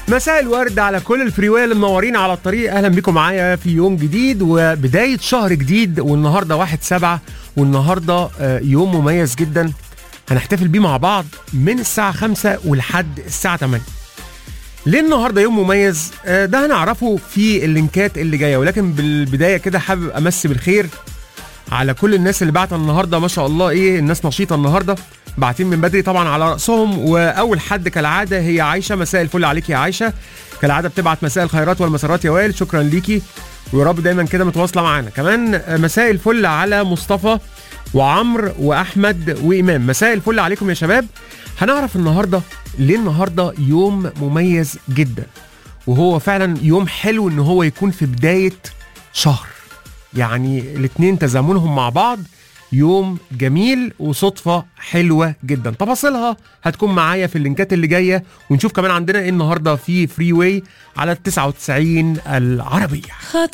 مساء الورد على كل الفريوية اللي منورين على الطريق اهلا بكم معايا في يوم جديد وبداية شهر جديد والنهاردة واحد سبعة والنهاردة آه، يوم مميز جدا هنحتفل بيه مع بعض من الساعة خمسة ولحد الساعة 8 ليه النهارده يوم مميز آه، ده هنعرفه في اللينكات اللي جايه ولكن بالبدايه كده حابب امسي بالخير على كل الناس اللي بعت النهارده ما شاء الله ايه الناس نشيطه النهارده باعتين من بدري طبعا على راسهم واول حد كالعاده هي عايشه مساء الفل عليك يا عايشه كالعاده بتبعت مساء الخيرات والمسارات يا وائل شكرا ليكي ويا رب دايما كده متواصله معانا كمان آه، مساء الفل على مصطفى وعمرو واحمد وامام مساء الفل عليكم يا شباب هنعرف النهارده ليه النهارده يوم مميز جدا وهو فعلا يوم حلو ان هو يكون في بدايه شهر يعني الاتنين تزامنهم مع بعض يوم جميل وصدفة حلوة جدا تفاصيلها هتكون معايا في اللينكات اللي جاية ونشوف كمان عندنا ايه النهاردة في فري واي على ال 99 العربية